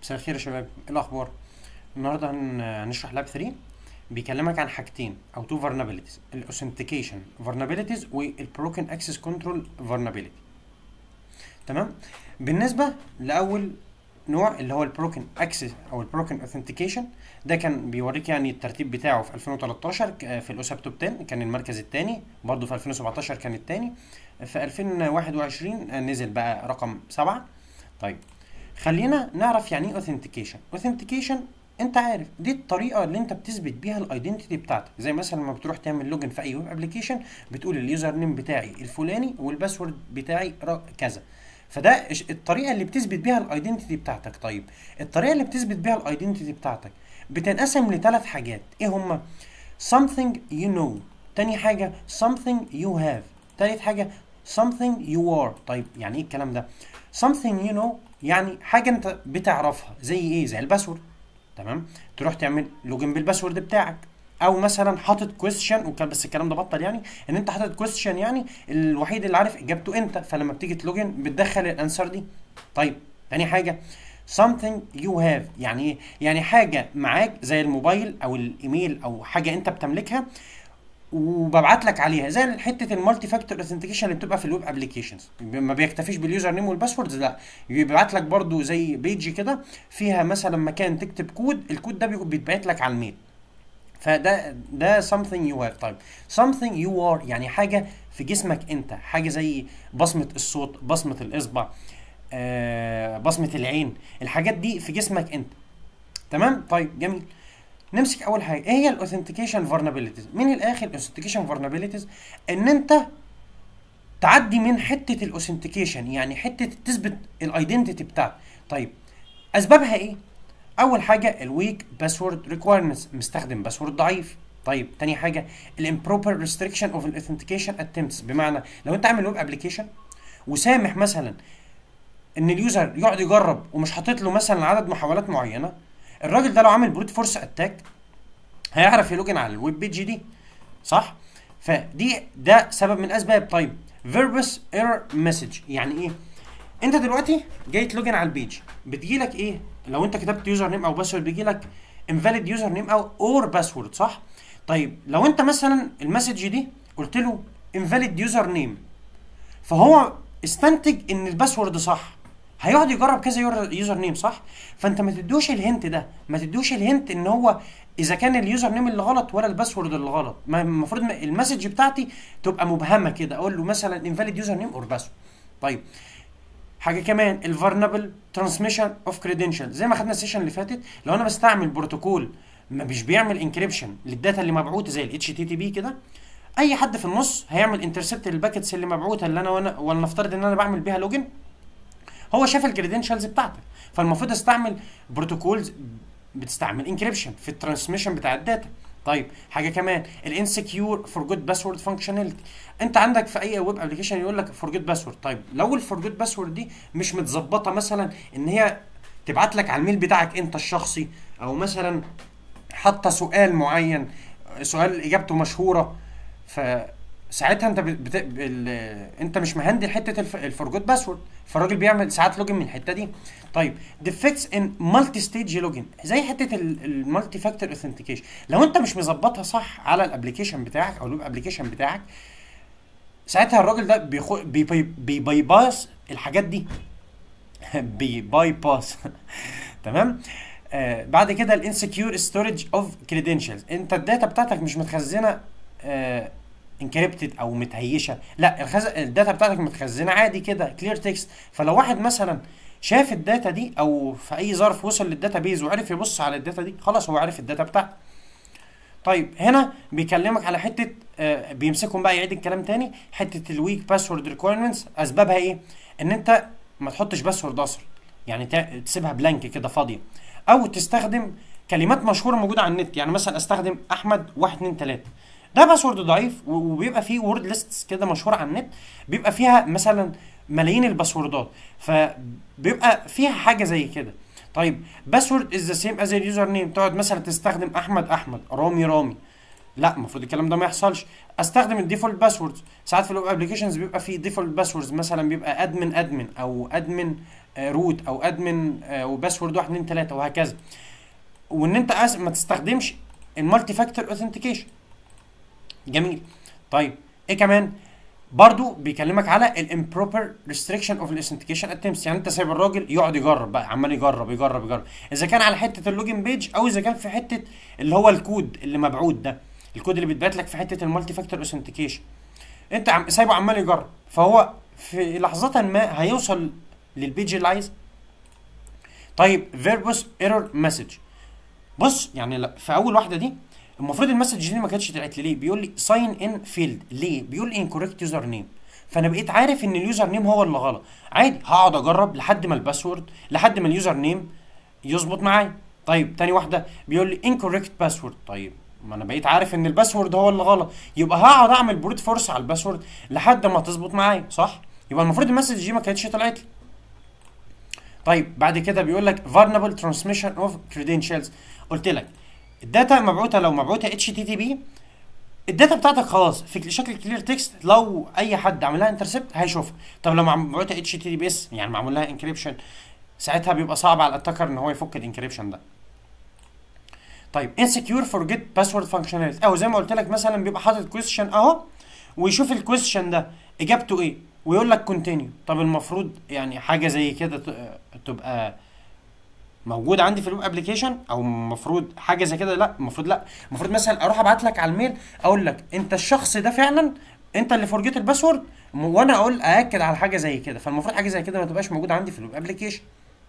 مساء الخير يا شباب ايه الاخبار النهارده هن- هنشرح لاب 3 بيكلمك عن حاجتين او تو vulnerabilities الاوثنتيكيشن vulnerabilities والبروكن اكسس كنترول vulnerability تمام بالنسبه لاول نوع اللي هو البروكن اكسس او البروكن اوثنتيكيشن ده كان بيوريك يعني الترتيب بتاعه في 2013 ك- في الاوساب توب 10 كان المركز الثاني برضه في 2017 كان الثاني في 2021 نزل بقى رقم سبعة طيب خلينا نعرف يعني ايه اوثنتيكيشن اوثنتيكيشن انت عارف دي الطريقه اللي انت بتثبت بيها الايدنتيتي بتاعتك زي مثلا لما بتروح تعمل لوجن في اي ويب ابلكيشن بتقول اليوزر نيم بتاعي الفلاني والباسورد بتاعي ر- كذا فده إش- الطريقه اللي بتثبت بيها الايدنتيتي بتاعتك طيب الطريقه اللي بتثبت بيها الايدنتيتي بتاعتك بتنقسم لثلاث حاجات ايه هما something you know تاني حاجه something you have تالت حاجه something you are طيب يعني ايه الكلام ده something you know يعني حاجه انت بتعرفها زي ايه زي الباسورد تمام تروح تعمل لوجن بالباسورد بتاعك او مثلا حاطط كويستشن وكان بس الكلام ده بطل يعني ان انت حاطط كويستشن يعني الوحيد اللي عارف اجابته انت فلما بتيجي تلوجن بتدخل الانسر دي طيب تاني حاجه something you have يعني ايه يعني حاجه معاك زي الموبايل او الايميل او حاجه انت بتملكها وببعت لك عليها زي حته المالتي فاكتور اوثنتيكيشن اللي بتبقى في الويب ابلكيشنز ما بيكتفيش باليوزر نيم والباسوردز لا بيبعت لك برضو زي بيجي كده فيها مثلا مكان تكتب كود الكود ده بيبقى بيتبعت لك على الميل فده ده something you have طيب something you are يعني حاجه في جسمك انت حاجه زي بصمه الصوت بصمه الاصبع آه بصمه العين الحاجات دي في جسمك انت تمام طيب جميل نمسك اول حاجه ايه هي الاوثنتيكيشن فولنربيلتيز من الاخر الاوثنتيكيشن فولنربيلتيز ان انت تعدي من حته الاوثنتيكيشن يعني حته تثبت الايدنتيتي بتاعك طيب اسبابها ايه اول حاجه الويك باسورد ريكويرمنتس مستخدم باسورد ضعيف طيب تاني حاجه الامبروبر ريستريكشن اوف الاوثنتيكيشن اتمپتس بمعنى لو انت عامل ويب ابلكيشن وسامح مثلا ان اليوزر يقعد يجرب ومش حاطط له مثلا عدد محاولات معينه الراجل ده لو عامل بروت فورس اتاك هيعرف يلوجن على الويب بيج دي صح فدي ده سبب من اسباب طيب فيربس ايرور مسج يعني ايه انت دلوقتي جاي تلوجن على البيج بتجي لك ايه لو انت كتبت يوزر نيم او باسورد بيجي لك انفاليد يوزر نيم او اور باسورد صح طيب لو انت مثلا المسج دي قلت له انفاليد يوزر نيم فهو استنتج ان الباسورد صح هيقعد يجرب كذا يور- يوزر نيم صح فانت ما تدوش الهنت ده ما تدوش الهنت ان هو اذا كان اليوزر نيم اللي غلط ولا الباسورد اللي غلط ما المفروض ما- المسج بتاعتي تبقى مبهمه كده اقول له مثلا انفاليد يوزر نيم اور باسورد طيب حاجه كمان الفارنبل ترانسميشن اوف كريدنشال زي ما خدنا السيشن اللي فاتت لو انا بستعمل بروتوكول ما مش بيعمل انكريبشن للداتا اللي مبعوثه زي الاتش تي تي بي كده اي حد في النص هيعمل انترسبت للباكتس اللي مبعوثه اللي انا وانا ولنفترض ان انا بعمل بيها لوجن هو شاف الكريدنشالز بتاعتك فالمفروض استعمل بروتوكولز بتستعمل انكريبشن في الترانسميشن بتاع الداتا طيب حاجه كمان الانسكيور فور جود باسورد فانكشناليتي انت عندك في اي ويب ابلكيشن يقول لك فور جود باسورد طيب لو الفور جود باسورد دي مش متظبطه مثلا ان هي تبعت لك على الميل بتاعك انت الشخصي او مثلا حاطه سؤال معين سؤال اجابته مشهوره فساعتها انت بت... بت... ال... انت مش مهندل حته الف... الفورجوت باسورد فالراجل بيعمل ساعات لوجن من الحته دي طيب ديفكتس ان مالتي ستيج لوجن زي حته المالتي فاكتور اوثنتيكيشن لو انت مش مظبطها صح على الابلكيشن بتاعك او الويب ابلكيشن بتاعك ساعتها الراجل ده بيخو... بي... بي... بيباي باس الحاجات دي بيباي باس تمام آه بعد كده الانسكيور ستورج اوف كريدنشالز انت الداتا بتاعتك مش متخزنه آه انكريبتد او متهيشه لا الخز... الداتا بتاعتك متخزنه عادي كده كلير تكست فلو واحد مثلا شاف الداتا دي او في اي ظرف وصل للداتا بيز وعرف يبص على الداتا دي خلاص هو عارف الداتا بتاعته طيب هنا بيكلمك على حته آه بيمسكهم بقى يعيد الكلام تاني حته الويك باسورد ريكويرمنتس اسبابها ايه ان انت ما تحطش باسورد اصلا يعني تا- تسيبها بلانك كده فاضيه او تستخدم كلمات مشهوره موجوده على النت يعني مثلا استخدم احمد 1 2 3 ده باسورد ضعيف و- وبيبقى فيه وورد ليستس كده مشهوره على النت بيبقى فيها مثلا ملايين الباسوردات فبيبقى فيها حاجه زي كده طيب باسورد از ذا سيم از اليوزر نيم تقعد مثلا تستخدم احمد احمد رامي رامي لا المفروض الكلام ده ما يحصلش استخدم الديفولت باسوردز ساعات في الويب ابلكيشنز بيبقى فيه ديفولت باسوردز مثلا بيبقى ادمن ادمن او ادمن روت او ادمن وباسورد 1 2 3 وهكذا وان انت أس... ما تستخدمش المالتي فاكتور اوثنتيكيشن جميل طيب ايه كمان برضو بيكلمك على الامبروبر ريستريكشن اوف الاوثنتيكيشن اتمس يعني انت سايب الراجل يقعد يجرب بقى عمال يجرب يجرب يجرب اذا كان على حته اللوجن بيج او اذا كان في حته اللي هو الكود اللي مبعوث ده الكود اللي بيتبعت لك في حته المالتي فاكتور اوثنتيكيشن انت عم سايبه عمال يجرب فهو في لحظه ما هيوصل للبيج اللي عايز طيب فيربوس ايرور مسج بص يعني لا- في اول واحده دي المفروض المسج دي ما كانتش طلعت لي ليه بيقول لي ساين ان فيلد ليه بيقول لي انكوريكت يوزر نيم فانا بقيت عارف ان اليوزر نيم هو اللي غلط عادي هقعد اجرب لحد ما الباسورد لحد ما اليوزر نيم يظبط معايا طيب تاني واحده بيقول لي انكوريكت باسورد طيب ما انا بقيت عارف ان الباسورد هو اللي غلط يبقى هقعد اعمل بروت فورس على الباسورد لحد ما تظبط معايا صح يبقى المفروض المسج دي ما كانتش طلعت لي طيب بعد كده بيقول لك vulnerable transmission of credentials قلت لك الداتا مبعوثه لو مبعوثه اتش تي تي بي الداتا بتاعتك خلاص في شكل كلير تكست لو اي حد عمل لها انترسبت هيشوفها طب لو مبعوثه اتش تي تي بي اس يعني معمول لها انكريبشن ساعتها بيبقى صعب على الاتاكر ان هو يفك الانكريبشن ده طيب insecure forget password functionality او زي ما قلت لك مثلا بيبقى حاطط كويستشن اهو ويشوف الكويستشن ده اجابته ايه ويقول لك كونتينيو طب المفروض يعني حاجه زي كده ت- تبقى موجود عندي في الويب ابلكيشن او المفروض حاجه زي كده لا المفروض لا المفروض مثلا اروح ابعت لك على الميل اقول لك انت الشخص ده فعلا انت اللي فرجيت الباسورد م- وانا اقول ااكد على حاجه زي كده فالمفروض حاجه زي كده ما تبقاش موجوده عندي في الويب ابلكيشن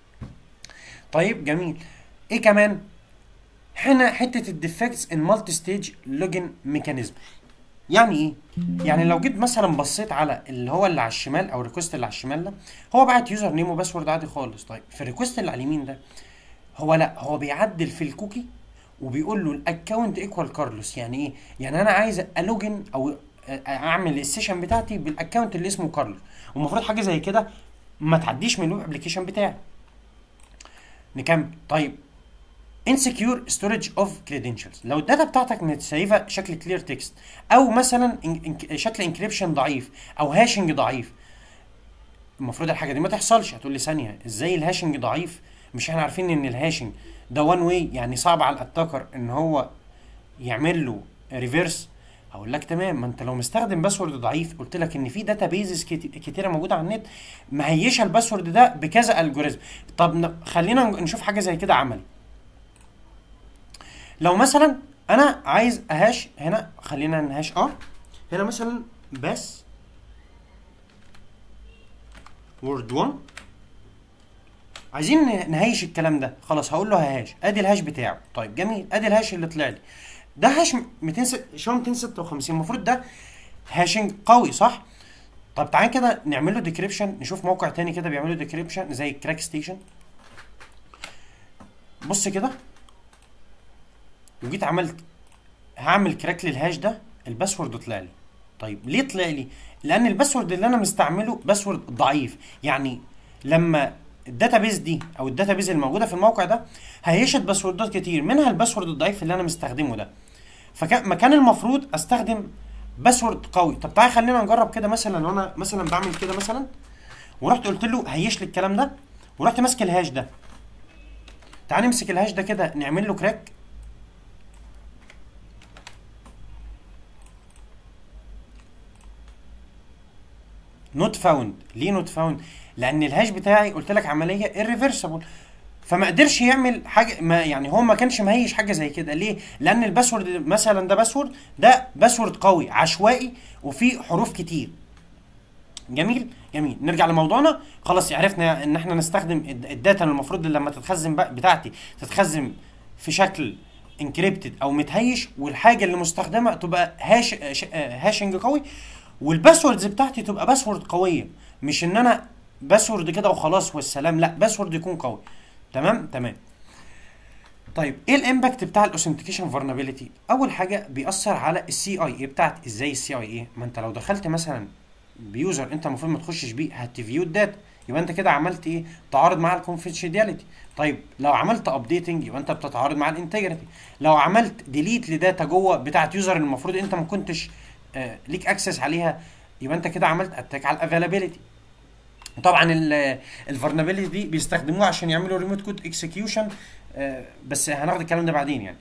طيب جميل ايه كمان هنا حته الديفكتس ان مالتي ستيج لوجن ميكانيزم يعني ايه يعني لو جيت مثلا بصيت على اللي هو اللي على الشمال او الريكوست اللي على الشمال ده هو بعت يوزر نيم وباسورد عادي خالص طيب في الريكوست اللي على اليمين ده هو لا هو بيعدل في الكوكي وبيقول له الاكونت ايكوال كارلوس يعني ايه يعني انا عايز الوجن او اعمل السيشن بتاعتي بالاكونت اللي اسمه كارلوس والمفروض حاجه زي كده ما تعديش من الويب ابلكيشن بتاعي نكمل طيب insecure storage of credentials لو الداتا بتاعتك متسيفه شكل كلير تكست او مثلا إن- إن- شكل انكريبشن ضعيف او هاشنج ضعيف المفروض الحاجه دي ما تحصلش هتقول لي ثانيه ازاي الهاشنج ضعيف مش احنا عارفين ان الهاشنج ده وان واي يعني صعب على الاتاكر ان هو يعمل له ريفيرس هقول لك تمام ما انت لو مستخدم باسورد ضعيف قلت لك ان في داتا بيزز كتيره موجوده على النت مهيشه الباسورد ده بكذا الجوريزم طب ن- خلينا نشوف حاجه زي كده عملي لو مثلا انا عايز اهاش هنا خلينا نهاش اه هنا مثلا بس وورد 1 عايزين ن- نهيش الكلام ده خلاص هقول له ههاش ادي الهاش بتاعه طيب جميل ادي الهاش اللي طلع لي ده هاش 200 شو 256 المفروض ده هاشنج قوي صح طب تعالى كده نعمل له ديكريبشن نشوف موقع تاني كده بيعمل له ديكريبشن زي كراك ستيشن بص كده وجيت عملت هعمل كراك للهاش ده الباسورد طلع لي طيب ليه طلع لي لان الباسورد اللي انا مستعمله باسورد ضعيف يعني لما الداتابيز دي او الداتابيز الموجوده في الموقع ده هيشت باسوردات كتير منها الباسورد الضعيف اللي انا مستخدمه ده فكان مكان المفروض استخدم باسورد قوي طب تعالى خلينا نجرب كده مثلا لو انا مثلا بعمل كده مثلا ورحت قلت له هيش لي الكلام ده ورحت ماسك الهاش ده تعال نمسك الهاش ده كده نعمل له كراك نوت فاوند ليه نوت فاوند لان الهاش بتاعي قلت لك عمليه irreversible فما قدرش يعمل حاجه ما يعني هو ما كانش مهيش حاجه زي كده ليه لان الباسورد مثلا ده باسورد ده باسورد قوي عشوائي وفيه حروف كتير جميل جميل نرجع لموضوعنا خلاص عرفنا ان احنا نستخدم الد- الداتا اللي المفروض لما تتخزن بقى بتاعتي تتخزن في شكل انكريبتد او متهيش والحاجه اللي مستخدمه تبقى هاش ش- آه، هاشنج قوي والباسوردز بتاعتي تبقى باسورد قويه مش ان انا باسورد كده وخلاص والسلام لا باسورد يكون قوي تمام تمام طيب ايه الامباكت بتاع الاوثنتيكيشن فولنربيلتي اول حاجه بيأثر على السي اي اي بتاعت ازاي السي اي اي ما انت لو دخلت مثلا بيوزر انت المفروض ما تخشش بيه هتفيو الداتا يبقى انت كده عملت ايه تعارض مع الكونفيدنشاليتي طيب لو عملت ابديتنج يبقى انت بتتعارض مع الانتجريتي لو عملت ديليت لداتا جوه بتاعت يوزر المفروض انت ما كنتش آه ليك اكسس عليها يبقى انت كده عملت اتاك على الافيلابيلتي طبعا الفولنربيلتي دي بيستخدموها عشان يعملوا ريموت كود اكسكيوشن بس هناخد الكلام ده بعدين يعني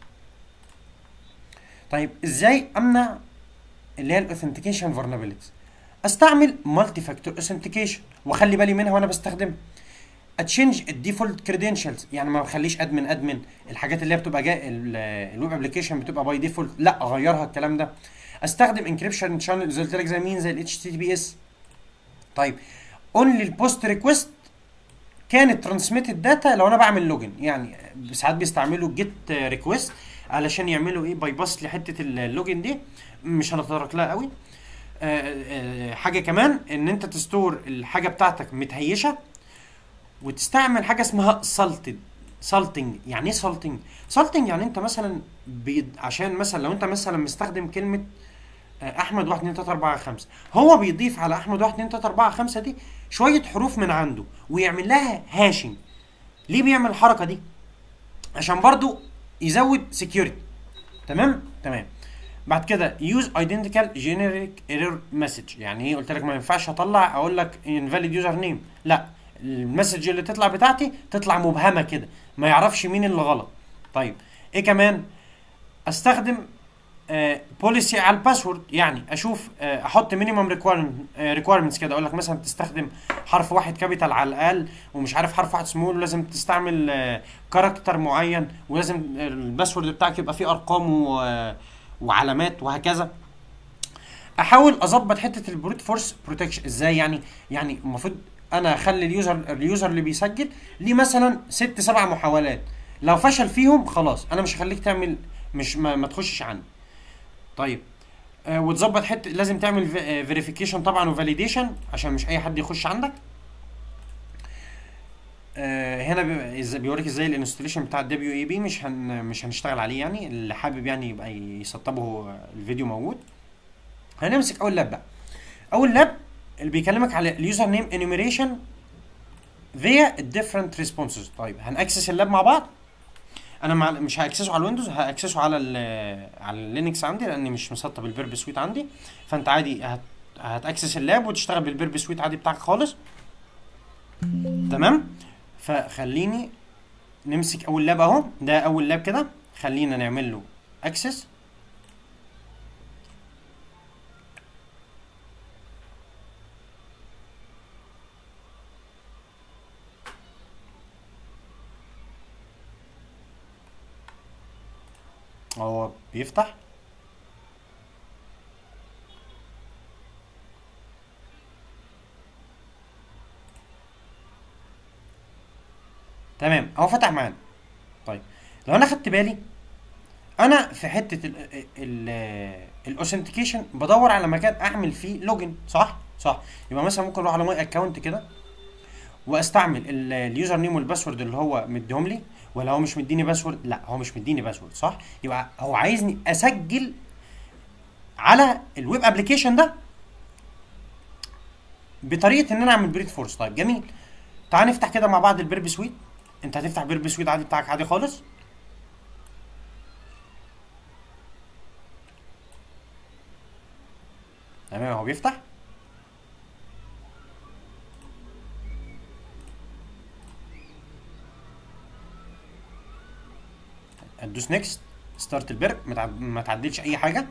طيب ازاي امنع اللي هي الاوثنتيكيشن فولنربيلتيز استعمل مالتي فاكتور اوثنتيكيشن واخلي بالي منها وانا بستخدمها اتشينج الديفولت كريدنشالز يعني ما بخليش ادمن ادمن الحاجات اللي هي بتبقى جاي الويب ابلكيشن بتبقى باي ديفولت لا اغيرها الكلام ده استخدم انكريبشن شانل زي قلت لك زي مين زي الاتش تي بي اس طيب اونلي البوست ريكوست كانت ترانسميتد داتا لو انا بعمل لوجن يعني ساعات بيستعملوا جيت ريكوست علشان يعملوا ايه باي باس لحته اللوجن دي مش هنتطرق لها قوي آه، آه، حاجه كمان ان انت تستور الحاجه بتاعتك متهيشه وتستعمل حاجه اسمها سالتد سالتنج يعني ايه سالتنج سالتنج يعني انت مثلا بيد عشان مثلا لو انت مثلا مستخدم كلمه آه، احمد 1 2 3 4 5 هو بيضيف على احمد 1 2 3 4 5 دي شويه حروف من عنده ويعمل لها هاشنج ليه بيعمل الحركه دي عشان برضو يزود سكيورتي تمام تمام بعد كده يوز ايدنتيكال جينيريك ايرور مسج يعني ايه قلت لك ما ينفعش اطلع اقول لك انفاليد يوزر نيم لا المسج اللي تطلع بتاعتي تطلع مبهمه كده ما يعرفش مين اللي غلط طيب ايه كمان استخدم بوليسي على الباسورد يعني اشوف آه، احط مينيمم ريكويرمنتس كده اقول لك مثلا تستخدم حرف واحد كابيتال على الاقل ومش عارف حرف واحد سمول ولازم تستعمل كاركتر معين ولازم الباسورد بتاعك يبقى فيه ارقام و- وعلامات وهكذا احاول اظبط حته البروت فورس بروتكشن ازاي يعني يعني المفروض انا اخلي اليوزر اليوزر اللي بيسجل ليه مثلا ست سبع محاولات لو فشل فيهم خلاص انا مش هخليك تعمل مش ما, ما تخشش عندي طيب آه وتظبط حته لازم تعمل فيريفيكيشن طبعا وفاليديشن عشان مش اي حد يخش عندك آه هنا بي- إز- بيوريك ازاي الانستليشن بتاع الدبليو اي بي مش هن مش هنشتغل عليه يعني اللي حابب يعني يبقى يسطبه الفيديو موجود هنمسك اول لاب بقى اول لاب اللي بيكلمك على اليوزر نيم انيميريشن via different responses طيب هنأكسس اللاب مع بعض انا مع مش هاكسسه على الويندوز هاكسسه على ال على اللينكس عندي لاني مش مسطب الفيرب سويت عندي فانت عادي هت هتاكسس اللاب وتشتغل بالفيرب سويت عادي بتاعك خالص تمام فخليني نمسك اول لاب اهو ده اول لاب كده خلينا نعمل له اكسس هو بيفتح تمام هو فتح معانا طيب لو انا خدت بالي انا في حته الاوثنتيكيشن بدور على مكان اعمل فيه لوجن صح صح يبقى مثلا ممكن اروح على ماي اكونت كده واستعمل ال- اليوزر نيم والباسورد اللي هو مديهم لي ولا هو مش مديني باسورد لا هو مش مديني باسورد صح يبقى هو عايزني اسجل على الويب ابلكيشن ده بطريقه ان انا اعمل بريد فورس طيب جميل تعال نفتح كده مع بعض البيرب سويت انت هتفتح بيرب سويت عادي بتاعك عادي خالص تمام هو بيفتح ادوس نيكست ستارت البرق ما تع- ما تعدلش اي حاجه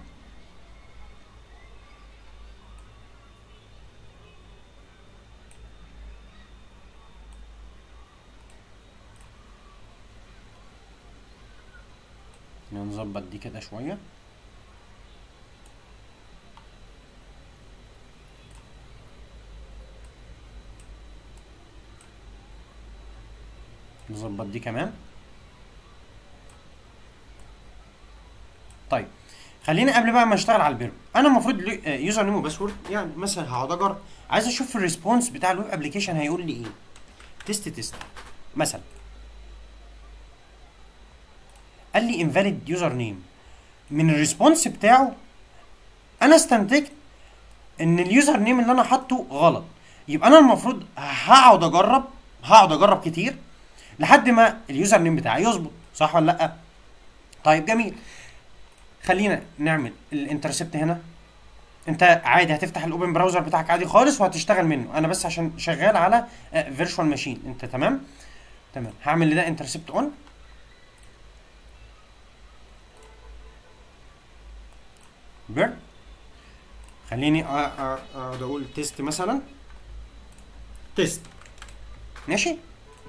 نظبط دي كده شويه نظبط دي كمان طيب خلينا قبل بقى ما اشتغل على البيرم انا المفروض يوزر نيم وباسورد يعني مثلا هقعد اجر عايز اشوف الريسبونس بتاع الويب ابلكيشن هيقول لي ايه تيست تيست مثلا قال لي انفاليد يوزر نيم من الريسبونس بتاعه انا استنتجت ان اليوزر نيم اللي انا حاطه غلط يبقى انا المفروض هقعد اجرب هقعد اجرب كتير لحد ما اليوزر نيم بتاعي يظبط صح ولا لا طيب جميل خلينا نعمل الانترسبت هنا انت عادي هتفتح الاوبن براوزر بتاعك عادي خالص وهتشتغل منه انا بس عشان شغال على فيرتشوال ماشين انت تمام تمام هعمل لده انترسبت اون بير خليني أ- أ- اقعد اقول تيست مثلا تيست ماشي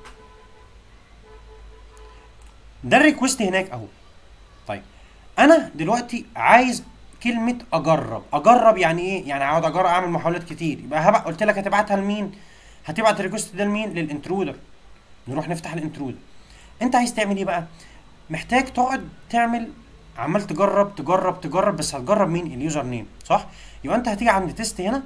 ده الريكوست هناك اهو طيب انا دلوقتي عايز كلمة اجرب اجرب يعني ايه يعني اقعد اجرب اعمل محاولات كتير يبقى هبقى قلت لك هتبعتها لمين هتبعت الريكوست ده لمين للانترودر نروح نفتح الانترودر انت عايز تعمل ايه بقى محتاج تقعد تعمل عمال تجرب تجرب تجرب بس هتجرب مين اليوزر نيم صح يبقى انت هتيجي عند تيست هنا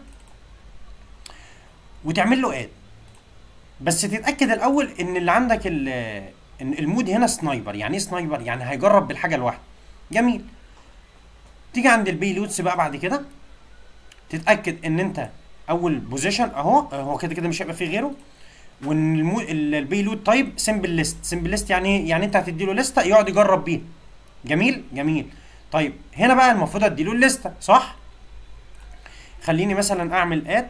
وتعمل له اد بس تتاكد الاول ان اللي عندك ال ان المود هنا سنايبر يعني ايه سنايبر يعني هيجرب بالحاجه الواحده جميل تيجي عند البيلودز بقى بعد كده تتاكد ان انت اول بوزيشن اهو هو كده كده مش هيبقى فيه غيره وان المو... ال- البيلود تايب سمبل ليست سمبل ليست يعني ايه يعني انت هتدي له لسته يقعد يجرب بيها جميل جميل طيب هنا بقى المفروض ادي له الليسته صح خليني مثلا اعمل اد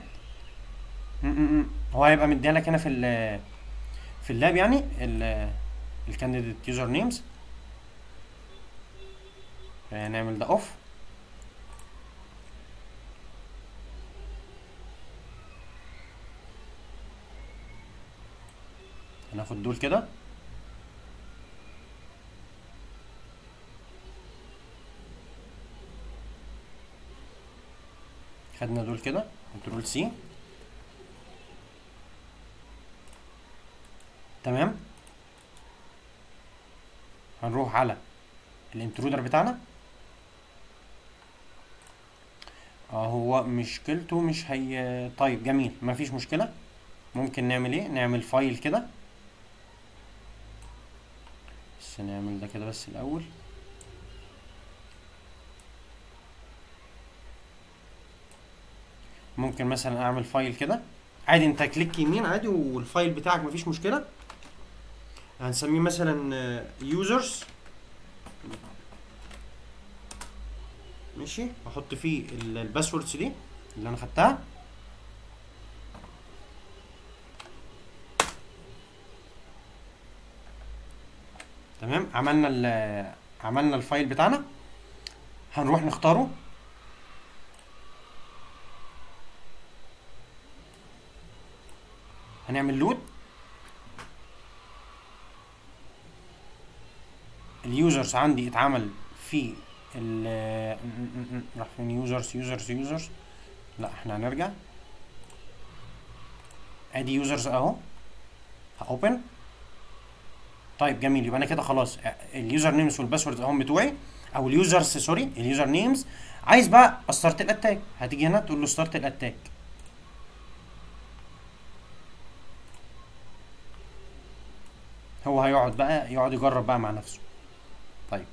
هو هيبقى مديها لك هنا في ال في اللاب يعني الكانديديت يوزر نيمز نعمل ده اوف هناخد دول كده خدنا دول كده كنترول سي تمام هنروح على الانترودر بتاعنا اه هو مشكلته مش هي طيب جميل مفيش مشكلة ممكن نعمل ايه نعمل فايل كده بس نعمل ده كده بس الاول ممكن مثلا اعمل فايل كده عادي انت كليك يمين عادي والفايل بتاعك مفيش مشكله هنسميه مثلا يوزرز ماشي احط فيه ال- الباسوردز دي اللي انا خدتها تمام عملنا ال عملنا الفايل بتاعنا هنروح نختاره هنعمل لود اليوزرز عندي اتعمل في ال راح فين يوزرز يوزرز يوزرز لا احنا هنرجع ادي يوزرز اهو هاوبن طيب جميل يبقى انا كده خلاص اليوزر نيمز والباسوردز اهم بتوعي او اليوزرز سوري اليوزر نيمز عايز بقى استارت الاتاك هتيجي هنا تقول له ستارت الاتاك هو هيقعد بقى يقعد يجرب بقى مع نفسه طيب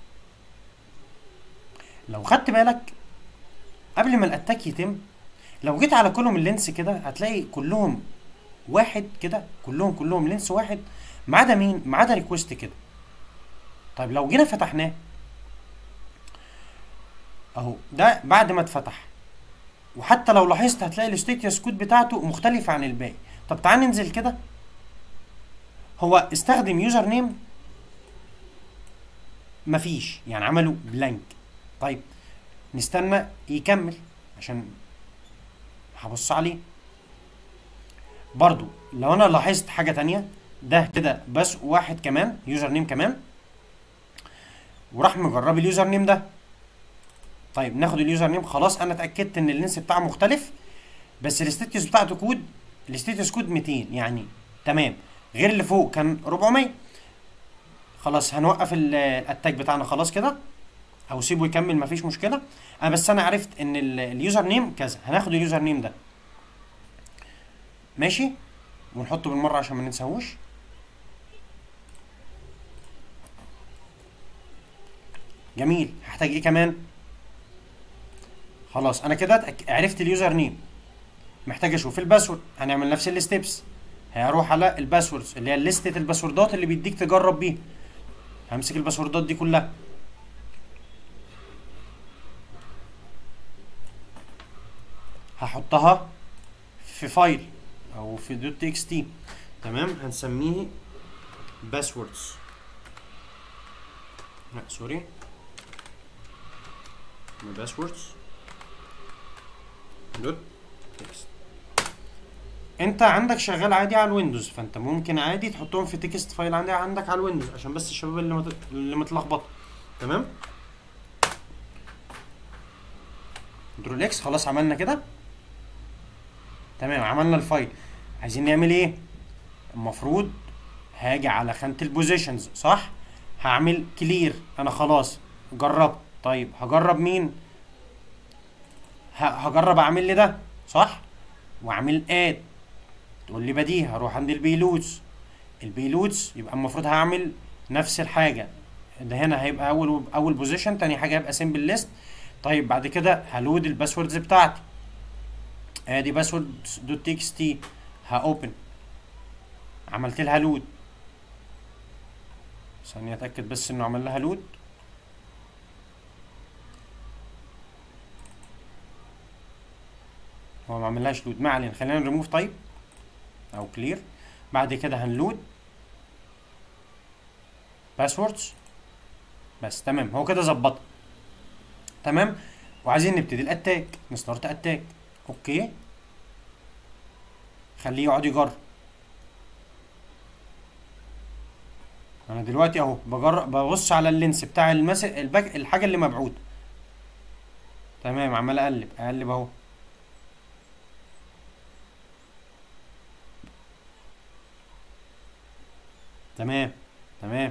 لو خدت بالك قبل ما الاتاك يتم لو جيت على كلهم اللينس كده هتلاقي كلهم واحد كده كلهم كلهم لينس واحد ما عدا مين ما عدا ريكوست كده طيب لو جينا فتحناه اهو ده بعد ما اتفتح وحتى لو لاحظت هتلاقي الستيتس كود بتاعته مختلفة عن الباقي طب تعال ننزل كده هو استخدم يوزر نيم مفيش يعني عمله بلانك طيب نستنى يكمل عشان هبص عليه برضو لو انا لاحظت حاجة تانية ده كده بس واحد كمان يوزر نيم كمان وراح مجرب اليوزر نيم ده طيب ناخد اليوزر نيم خلاص انا اتاكدت ان اللينس بتاعه مختلف بس الستاتس بتاعته كود الستاتس كود 200 يعني تمام غير اللي فوق كان 400 خلاص هنوقف ال- الاتاك بتاعنا خلاص كده او سيبه يكمل مفيش مشكله انا بس انا عرفت ان ال- اليوزر نيم كذا هناخد اليوزر نيم ده ماشي ونحطه بالمره عشان ما ننساهوش جميل هحتاج ايه كمان خلاص انا كده أتأك- عرفت اليوزر نيم محتاج اشوف الباسورد هنعمل نفس الستبس هروح على الباسوردز اللي هي لستة الباسوردات اللي بيديك تجرب بيها همسك الباسوردات دي كلها هحطها في فايل او في دوت اكس تي تمام هنسميه باسوردز لا سوري باسوردز دوت تكست انت عندك شغال عادي على الويندوز فانت ممكن عادي تحطهم في تكست فايل عندك عندك على الويندوز عشان بس الشباب اللي مت... اللي متلخبطه تمام كنترول اكس خلاص عملنا كده تمام عملنا الفايل عايزين نعمل ايه المفروض هاجي على خانة البوزيشنز صح هعمل كلير انا خلاص جربت طيب هجرب مين ه- هجرب اعمل لي ده صح واعمل اد تقول لي بديهة هروح عند البيلوتس البيلوتس يبقى المفروض هعمل نفس الحاجة ده هنا هيبقى اول اول بوزيشن تاني حاجة هيبقى سيمبل ليست طيب بعد كده هلود الباسوردز بتاعتي ادي باسورد دوت تكس تي هاوبن عملت لها لود ثانية اتأكد بس انه عمل لها لود هو ما عملهاش لود ما علينا خلينا نريموف طيب او كلير بعد كده هنلود باسوردز بس تمام هو كده ظبطها تمام وعايزين نبتدي الاتاك نستارت اتاك اوكي خليه يقعد يجرب انا دلوقتي اهو بجرب ببص على اللينس بتاع المس... الباك... الحاجه اللي مبعوثه تمام عمال اقلب اقلب اهو تمام تمام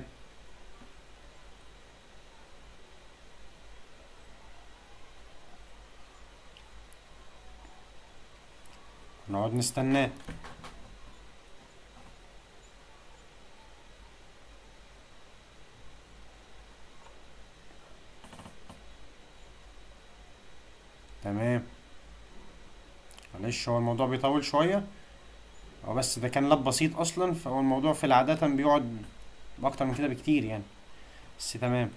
نقعد نستناه تمام معلش هو الموضوع بيطول شوية هو بس ده كان لاب بسيط اصلا فهو الموضوع في العادة بيقعد باكتر من كده بكتير يعني بس تمام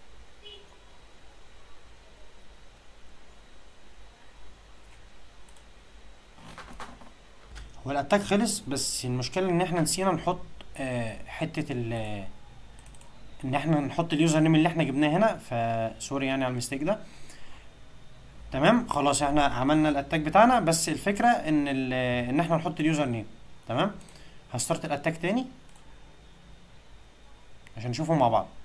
هو الاتاك خلص بس المشكلة ان احنا نسينا نحط آه حتة ال ان احنا نحط اليوزر نيم اللي احنا جبناه هنا فسوري يعني على المستيك ده تمام خلاص احنا عملنا الاتاك بتاعنا بس الفكرة ان ال ان احنا نحط اليوزر نيم تمام هستارت الاتاك تاني عشان نشوفهم مع بعض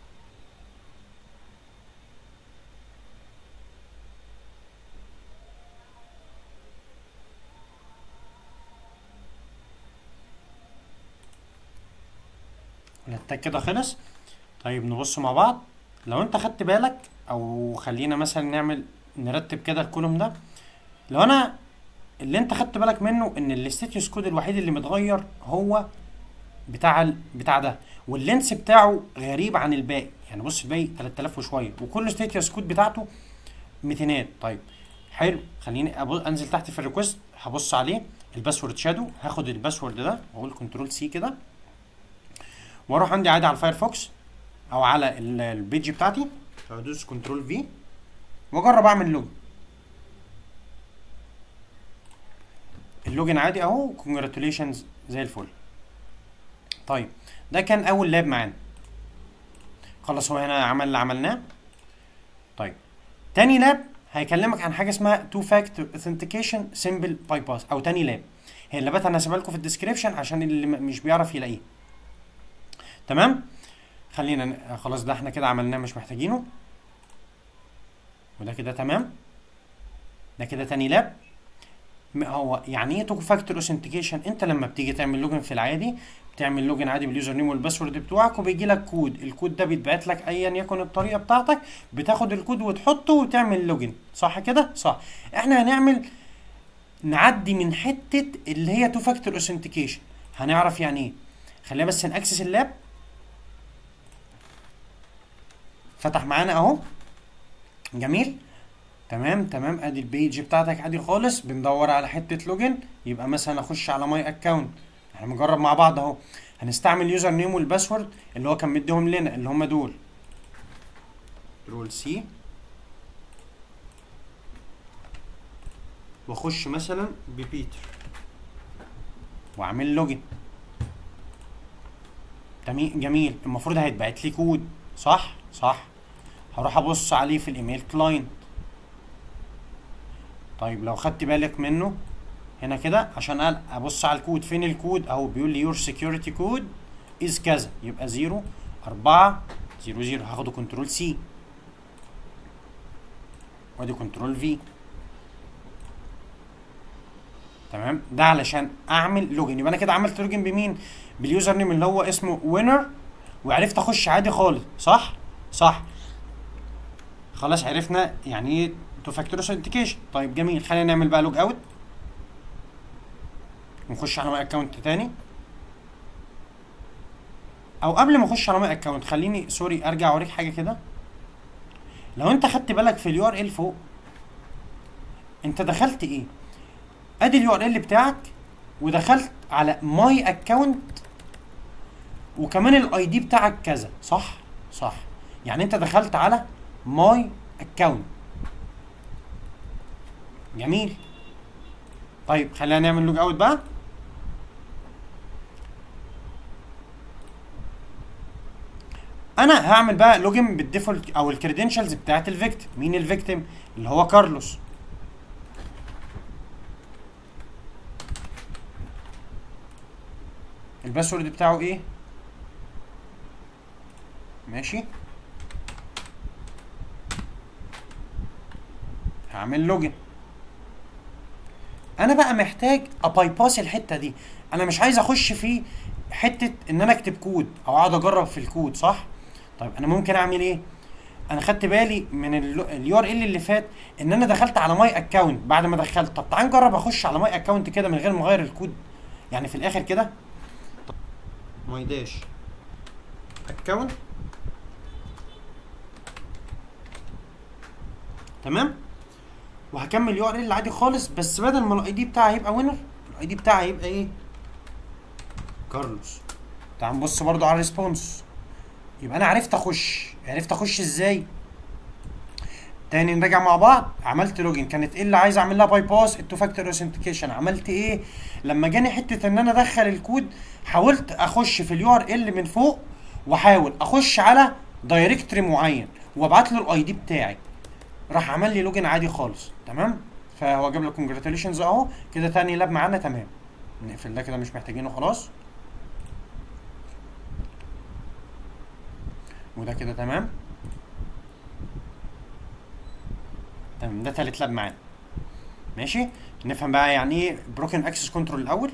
الاتاك كده خلص طيب نبص مع بعض لو انت خدت بالك او خلينا مثلا نعمل نرتب كده الكولوم ده لو انا اللي انت خدت بالك منه ان الاستاتيوس كود الوحيد اللي متغير هو بتاع ال... بتاع ده واللينس بتاعه غريب عن الباقي يعني بص الباقي 3000 وشويه وكل ستاتيوس كود بتاعته 200 طيب حلو خليني أبص انزل تحت في الريكوست هبص عليه الباسورد شادو هاخد الباسورد ده واقول كنترول سي كده واروح عندي عادي على الفايرفوكس او على ال- البيج بتاعتي هدوس كنترول في واجرب اعمل لوج اللوجن عادي اهو كونجراتوليشنز زي الفل طيب ده كان اول لاب معانا خلاص هو هنا عمل اللي عملناه طيب تاني لاب هيكلمك عن حاجه اسمها تو فاكتور اوثنتيكيشن سيمبل باي باس او تاني لاب هي اللابات انا هسيبها لكم في الديسكريبشن عشان اللي م- مش بيعرف يلاقيه تمام خلينا ن- خلاص ده احنا كده عملناه مش محتاجينه وده كده تمام ده كده تاني لاب م- هو يعني ايه تو فاكتور اوثنتيكيشن انت لما بتيجي تعمل لوجن في العادي بتعمل لوجن عادي باليوزر نيم والباسورد بتوعك وبيجي لك كود الكود ده بيتبعت لك ايا يكن الطريقه بتاعتك بتاخد الكود وتحطه وتعمل لوجن صح كده صح احنا هنعمل نعدي من حته اللي هي تو فاكتور اوثنتيكيشن هنعرف يعني ايه خلينا بس ناكسس اللاب فتح معانا اهو جميل تمام تمام ادي البيج بتاعتك عادي خالص بندور على حته لوجن يبقى مثلا اخش على ماي اكونت احنا بنجرب مع بعض اهو هنستعمل يوزر نيم والباسورد اللي هو كان مديهم لنا اللي هم دول كنترول سي واخش مثلا ببيتر واعمل لوجن تمام جميل المفروض هيتبعت لي كود صح صح هروح ابص عليه في الايميل كلاينت طيب لو خدت بالك منه هنا كده عشان قال ابص على الكود فين الكود اهو بيقول لي يور سكيورتي كود از كذا يبقى 0 4 0 0 هاخده كنترول سي وادي كنترول في تمام ده علشان اعمل لوجن يبقى انا كده عملت لوجن بمين باليوزر نيم اللي هو اسمه وينر وعرفت اخش عادي خالص صح صح خلاص عرفنا يعني ايه تو فاكتور اوثنتيكيشن طيب جميل خلينا نعمل بقى لوج اوت ونخش على ماي اكونت تاني او قبل ما اخش على ماي اكونت خليني سوري ارجع اوريك حاجه كده لو انت خدت بالك في اليو ار ال فوق انت دخلت ايه ادي اليو ار ال بتاعك ودخلت على ماي اكونت وكمان الاي دي بتاعك كذا صح صح يعني انت دخلت على ماي اكونت جميل طيب خلينا نعمل لوج اوت بقى انا هعمل بقى لوجن بالديفولت او الكريدنشالز بتاعت الفيكتيم مين الفيكتيم اللي هو كارلوس الباسورد بتاعه ايه ماشي هعمل لوجن انا بقى محتاج ابايباس الحته دي انا مش عايز اخش في حته ان انا اكتب كود او اقعد اجرب في الكود صح طيب انا ممكن اعمل ايه انا خدت بالي من اليو ار ال اللي فات ان انا دخلت على ماي اكونت بعد ما دخلت طب تعال نجرب اخش على ماي اكونت كده من غير ما اغير الكود يعني في الاخر كده ماي داش اكونت تمام وهكمل يو ار ال عادي خالص بس بدل ما الاي دي بتاعي هيبقى وينر الاي دي بتاعي هيبقى ايه كارلوس تعال نبص برضو على الريسبونس يبقى انا عرفت اخش عرفت اخش ازاي تاني نراجع مع بعض عملت لوجن كانت ايه اللي عايز اعمل لها باي باس التو فاكتور اوثنتيكيشن عملت ايه لما جاني حته ان انا ادخل الكود حاولت اخش في اليو ار ال من فوق واحاول اخش على دايركتري معين وابعت له الاي دي بتاعي راح عمل لي لوجن عادي خالص تمام فهو جاب لك كونجراتيليشنز اهو كده تاني لاب معانا تمام نقفل ده كده مش محتاجينه خلاص وده كده تمام تمام ده تالت لاب معانا ماشي نفهم بقى يعني ايه بروكن اكسس كنترول الاول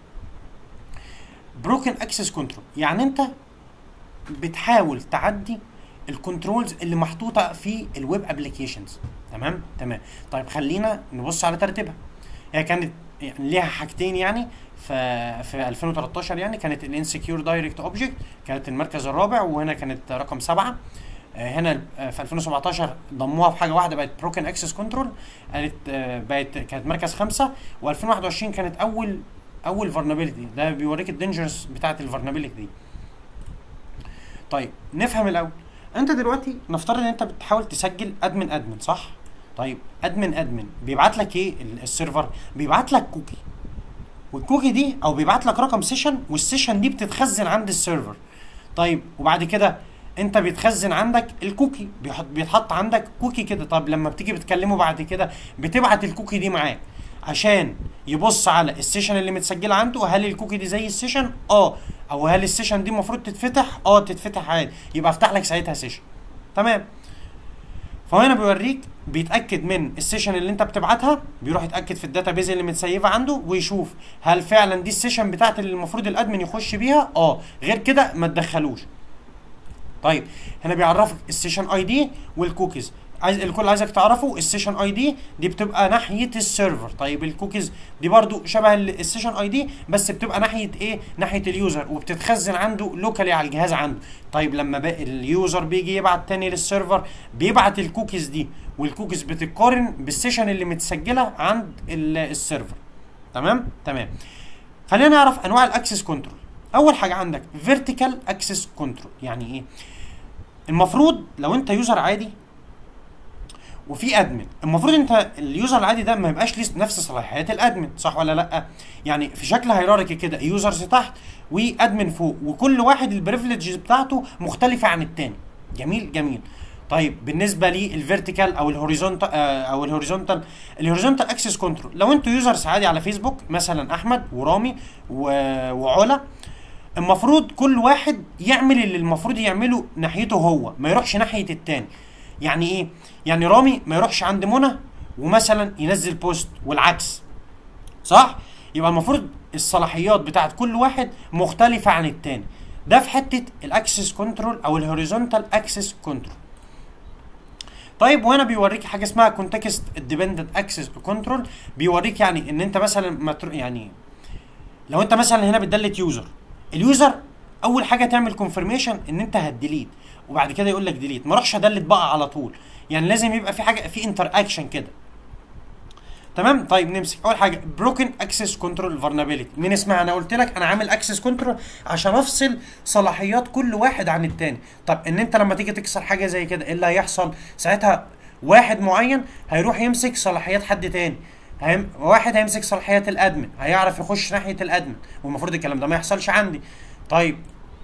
بروكن اكسس كنترول يعني انت بتحاول تعدي الكنترولز اللي محطوطه في الويب ابلكيشنز تمام تمام طيب خلينا نبص على ترتيبها هي كانت يعني ليها حاجتين يعني ف في 2013 يعني كانت الانسكيور دايركت اوبجكت كانت المركز الرابع وهنا كانت رقم سبعه هنا في 2017 ضموها في حاجه واحده بقت بروكن اكسس كنترول قالت بقت كانت مركز خمسه و2021 كانت اول اول فولنربيلتي ده بيوريك الدينجرس بتاعت الفولنربيلتي دي طيب نفهم الاول انت دلوقتي نفترض ان انت بتحاول تسجل ادمن ادمن صح طيب ادمن ادمن بيبعت لك ايه السيرفر بيبعت لك كوكي والكوكي دي او بيبعت لك رقم سيشن والسيشن دي بتتخزن عند السيرفر طيب وبعد كده انت بيتخزن عندك الكوكي بيحط بيتحط عندك كوكي كده طب لما بتيجي بتكلمه بعد كده بتبعت الكوكي دي معاه عشان يبص على السيشن اللي متسجله عنده هل الكوكي دي زي السيشن اه او هل السيشن دي المفروض تتفتح اه تتفتح عادي يبقى افتح لك ساعتها سيشن تمام فهنا بيوريك بيتاكد من السيشن اللي انت بتبعتها بيروح يتاكد في الداتابيز اللي متسيفه عنده ويشوف هل فعلا دي السيشن بتاعت اللي المفروض الادمن يخش بيها اه غير كده ما تدخلوش طيب هنا بيعرفك السيشن اي دي والكوكيز عايز الكل عايزك تعرفه السيشن اي دي دي بتبقى ناحيه السيرفر طيب الكوكيز دي برضو شبه السيشن اي دي بس بتبقى ناحيه ايه ناحيه اليوزر وبتتخزن عنده لوكالي على الجهاز عنده طيب لما بقى اليوزر بيجي يبعت تاني للسيرفر بيبعت الكوكيز دي والكوكيز بتتقارن بالسيشن اللي متسجله عند السيرفر تمام تمام خلينا نعرف انواع الاكسس كنترول اول حاجه عندك فيرتيكال اكسس كنترول يعني ايه المفروض لو انت يوزر عادي وفي ادمن المفروض انت اليوزر العادي ده ما يبقاش ليه نفس صلاحيات الادمن صح ولا لا يعني في شكل هيراركي كده يوزرز تحت وادمن فوق وكل واحد البريفليجز بتاعته مختلفه عن التاني جميل جميل طيب بالنسبه للفيرتيكال او الهوريزونتال او الهوريزونتال الهوريزونتال اكسس كنترول لو انتوا يوزرز عادي على فيسبوك مثلا احمد ورامي و- وعلا المفروض كل واحد يعمل اللي المفروض يعمله ناحيته هو ما يروحش ناحيه التاني يعني ايه يعني رامي ما يروحش عند منى ومثلا ينزل بوست والعكس صح يبقى المفروض الصلاحيات بتاعت كل واحد مختلفه عن التاني ده في حته الاكسس كنترول او الهوريزونتال اكسس كنترول طيب وهنا بيوريك حاجه اسمها كونتكست ديبندنت اكسس كنترول بيوريك يعني ان انت مثلا ما تر- يعني لو انت مثلا هنا بتدلت يوزر اليوزر اول حاجه تعمل كونفirmation ان انت هتديليت وبعد كده يقول لك ديليت ما اروحش ادلت بقى على طول يعني لازم يبقى في حاجه في انتر اكشن كده تمام طيب نمسك اول حاجه بروكن اكسس كنترول فولنربيلتي مين اسمها انا قلت لك انا عامل اكسس كنترول عشان افصل صلاحيات كل واحد عن التاني طب ان انت لما تيجي تكسر حاجه زي كده ايه اللي هيحصل ساعتها واحد معين هيروح يمسك صلاحيات حد تاني هيم... واحد هيمسك صلاحيات الادمن هيعرف يخش ناحيه الادمن والمفروض الكلام ده ما يحصلش عندي طيب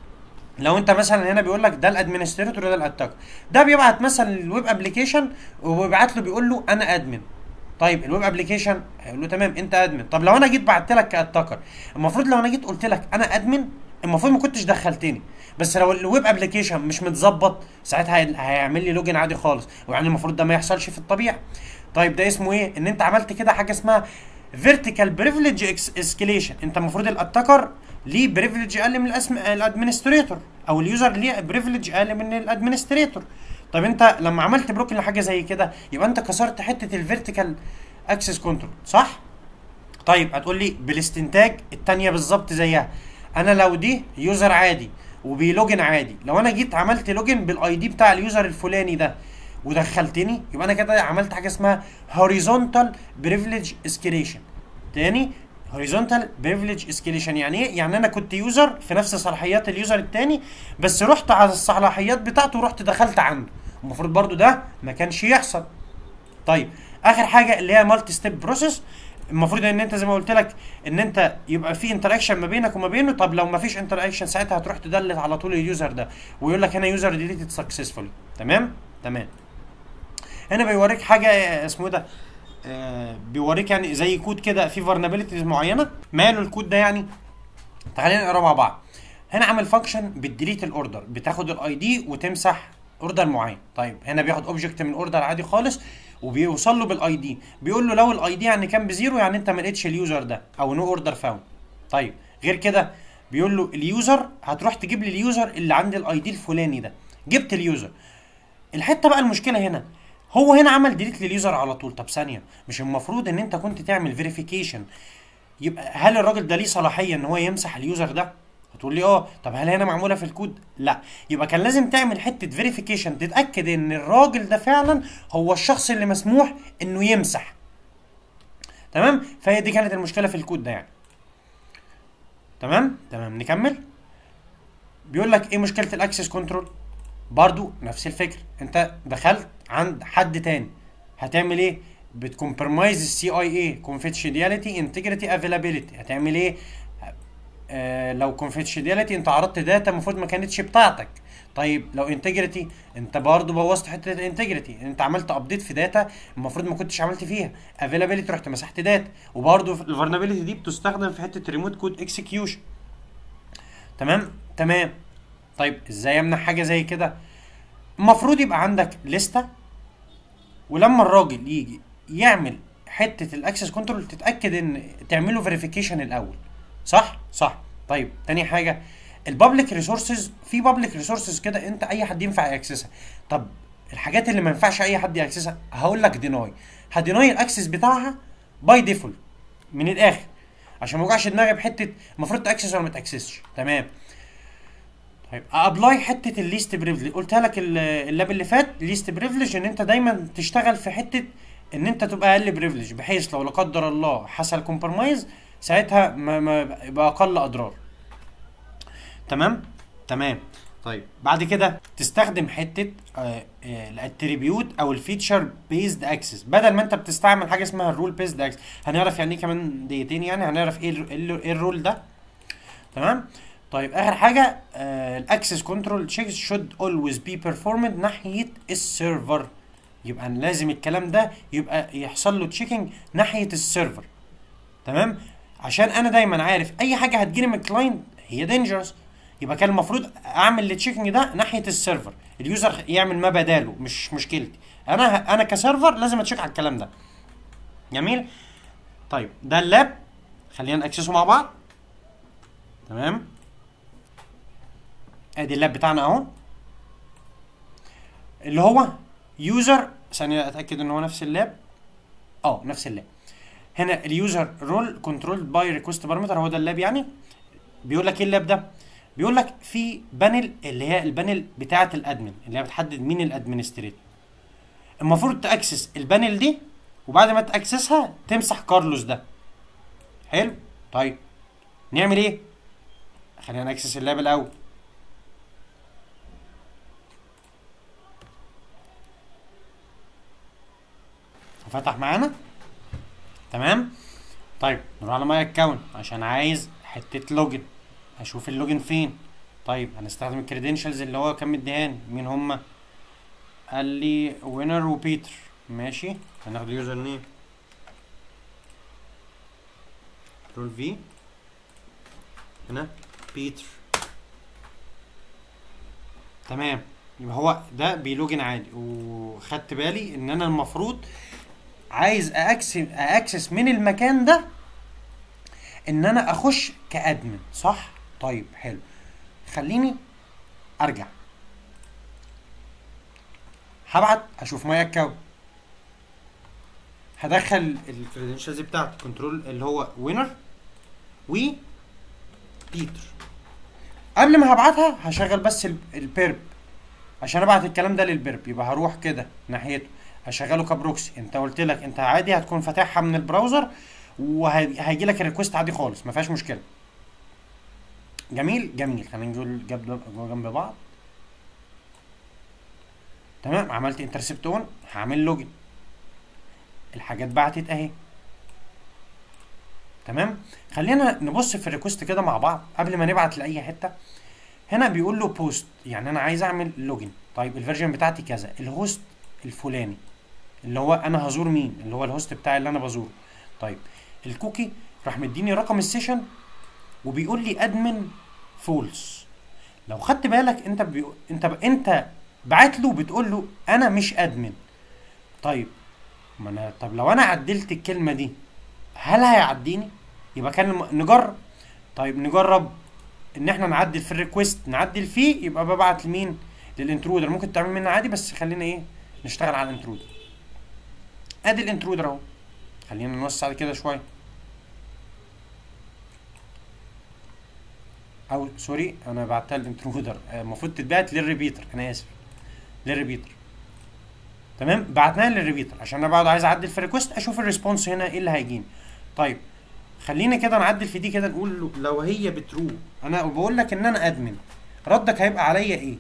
لو انت مثلا هنا بيقول لك ده الادمنستريتور وده الاتاكر ده بيبعت مثلا الويب ابلكيشن وبيبعت له بيقول له انا ادمن طيب الويب ابلكيشن هيقول له تمام انت ادمن طب لو انا جيت بعت لك كاتاكر المفروض لو انا جيت قلت لك انا ادمن المفروض ما كنتش دخلتني بس لو الويب ابلكيشن مش متظبط ساعتها هي- هيعمل لي لوجن عادي خالص ويعني المفروض ده ما يحصلش في الطبيعه طيب ده اسمه ايه ان انت عملت كده حاجه اسمها فيرتيكال بريفليج اسكيليشن انت المفروض الاتاكر ليه بريفليج اقل من الاسم الادمنستريتور او اليوزر ليه بريفليج اقل من الادمنستريتور طب انت لما عملت بروكن لحاجه زي كده يبقى انت كسرت حته الفيرتيكال اكسس كنترول صح طيب هتقول لي بالاستنتاج التانية بالظبط زيها انا لو دي يوزر عادي وبيلوجن عادي لو انا جيت عملت لوجن بالاي دي بتاع اليوزر الفلاني ده ودخلتني يبقى انا كده عملت حاجه اسمها هوريزونتال بريفليج اسكيليشن تاني هوريزونتال بريفليج اسكيليشن يعني ايه يعني انا كنت يوزر في نفس صلاحيات اليوزر التاني بس رحت على الصلاحيات بتاعته ورحت دخلت عنده المفروض برضو ده ما كانش يحصل طيب اخر حاجه اللي هي مالتي ستيب بروسيس المفروض ان انت زي ما قلت لك ان انت يبقى في انتراكشن ما بينك وما بينه طب لو ما فيش انتراكشن ساعتها هتروح تدلت على طول اليوزر ده ويقول لك هنا يوزر ديليتد سكسسفولي تمام تمام هنا بيوريك حاجه آه، اسمه إيه ده آه بيوريك يعني زي كود كده في فارنابيلتيز معينه ماله الكود ده يعني تعالى نقرا مع بعض هنا عامل فانكشن بتديليت الاوردر بتاخد الاي دي وتمسح اوردر معين طيب هنا بياخد اوبجكت من اوردر عادي خالص وبيوصل له بالاي دي بيقول له لو الاي دي يعني كان بزيرو يعني انت ما لقيتش اليوزر ده او نو اوردر فاوند طيب غير كده بيقول له اليوزر هتروح تجيب لي اليوزر اللي عند الاي دي الفلاني ده جبت اليوزر الحته بقى المشكله هنا هو هنا عمل ديليت لليوزر على طول طب ثانيه مش المفروض ان انت كنت تعمل فيريفيكيشن يبقى هل الراجل ده ليه صلاحيه ان هو يمسح اليوزر ده هتقول لي اه طب هل هنا معموله في الكود لا يبقى كان لازم تعمل حته فيريفيكيشن تتاكد ان الراجل ده فعلا هو الشخص اللي مسموح انه يمسح تمام فهي دي كانت المشكله في الكود ده يعني تمام تمام نكمل بيقول لك ايه مشكله الاكسس كنترول برضو نفس الفكره انت دخلت عند حد تاني هتعمل ايه بتكمبرمايز السي اي اي كونفيدياليتي انتجريتي افيلابيلتي هتعمل ايه آه لو كونفيدياليتي انت عرضت داتا المفروض ما كانتش بتاعتك طيب لو انتجريتي انت برضه بوظت حته الانتجريتي انت عملت ابديت في داتا المفروض ما كنتش عملت فيها افيلابيلتي رحت مسحت داتا وبرضه الفولنربيلتي دي بتستخدم في حته ريموت كود اكسكيوشن تمام تمام طيب ازاي امنع حاجه زي كده المفروض يبقى عندك لستة ولما الراجل يجي يعمل حته الاكسس كنترول تتاكد ان تعمله فيريفيكيشن الاول صح صح طيب تاني حاجه البابليك ريسورسز في بابليك ريسورسز كده انت اي حد ينفع ياكسسها طب الحاجات اللي ما ينفعش اي حد ياكسسها هقول لك ديناي هديناي الاكسس بتاعها باي ديفولت من الاخر عشان ما اوجعش دماغي بحته المفروض تاكسس ولا ما تاكسسش تمام طيب ابلاي حته الليست بريفليج قلتها لك ال- اللاب اللي فات ليست بريفليج ان انت دايما تشتغل في حته ان انت تبقى اقل بريفليج بحيث لو لا قدر الله حصل كومبرمايز ساعتها ما, ما يبقى اقل اضرار تمام تمام طيب بعد كده تستخدم حته الاتريبيوت او الفيتشر بيزد اكسس بدل ما انت بتستعمل حاجه اسمها الرول بيزد اكسس هنعرف يعني ايه كمان دقيقتين يعني هنعرف ايه ال- ال- ايه الرول ده تمام طيب اخر حاجه الاكسس كنترول تشيكس شود اولويز بي بيرفورمد ناحيه السيرفر يبقى لازم الكلام ده يبقى يحصل له تشيكنج ناحيه السيرفر تمام عشان انا دايما عارف اي حاجه هتجيلي من الكلاينت هي دينجرس يبقى كان المفروض اعمل التشيكنج ده ناحيه السيرفر اليوزر يعمل ما بداله مش مشكلتي انا ه- انا كسيرفر لازم اتشيك على الكلام ده جميل طيب ده اللاب خلينا ناكسسه مع بعض تمام ادي اللاب بتاعنا اهو اللي هو يوزر ثانيه اتاكد ان هو نفس اللاب اه نفس اللاب هنا اليوزر رول كنترول باي ريكوست بارامتر هو ده اللاب يعني بيقول لك ايه اللاب ده بيقول لك في بانل اللي هي البانل بتاعه الادمن اللي هي بتحدد مين الادمنستريتور المفروض تاكسس البانل دي وبعد ما تاكسسها تمسح كارلوس ده حلو طيب نعمل ايه خلينا ناكسس اللاب الاول فتح معانا تمام طيب نروح على ماي اكونت عشان عايز حته لوجن اشوف اللوجن فين طيب هنستخدم الكريدنشالز اللي هو كان مديهاني مين هما قال لي وينر وبيتر ماشي هناخد يوزر نيم كنترول في هنا بيتر تمام يبقى هو ده بيلوجن عادي وخدت بالي ان انا المفروض عايز اكسس اكسس من المكان ده ان انا اخش كادمن صح طيب حلو خليني ارجع هبعت اشوف ماي اكونت هدخل الكريدنشالز بتاعتي كنترول اللي هو وينر و بيتر قبل ما هبعتها هشغل بس ال- البيرب عشان ابعت الكلام ده للبيرب يبقى هروح كده ناحيته هشغله كبروكسي انت قلت لك انت عادي هتكون فاتحها من البراوزر وهيجي لك الريكوست عادي خالص ما فيهاش مشكله جميل جميل خلينا نقول جنب جنب بعض تمام عملت انترسبت اون هعمل لوجن الحاجات بعتت اهي تمام خلينا نبص في الريكوست كده مع بعض قبل ما نبعت لاي حته هنا بيقول له بوست يعني انا عايز اعمل لوجن طيب الفيرجن بتاعتي كذا الهوست الفلاني اللي هو انا هزور مين اللي هو الهوست بتاعي اللي انا بزوره طيب الكوكي راح مديني رقم السيشن وبيقول لي ادمن فولس لو خدت بالك انت بي... انت ب... انت بعت له بتقول له انا مش ادمن طيب ما انا طب لو انا عدلت الكلمه دي هل هيعديني يبقى كان الم... نجرب طيب نجرب ان احنا نعدل في الريكوست نعدل فيه يبقى ببعت لمين للانترودر ممكن تعمل منه عادي بس خلينا ايه نشتغل على الانترودر ادي الانترودر اهو خلينا نوسع كده شويه او سوري انا بعتها الانترودر المفروض تتبعت للريبيتر انا اسف للريبيتر تمام بعتناها للريبيتر عشان انا بقعد عايز اعدل في الريكوست اشوف الريسبونس هنا ايه اللي هيجيني طيب خلينا كده نعدل في دي كده نقول له لو هي بترو انا بقول لك ان انا ادمن ردك هيبقى عليا ايه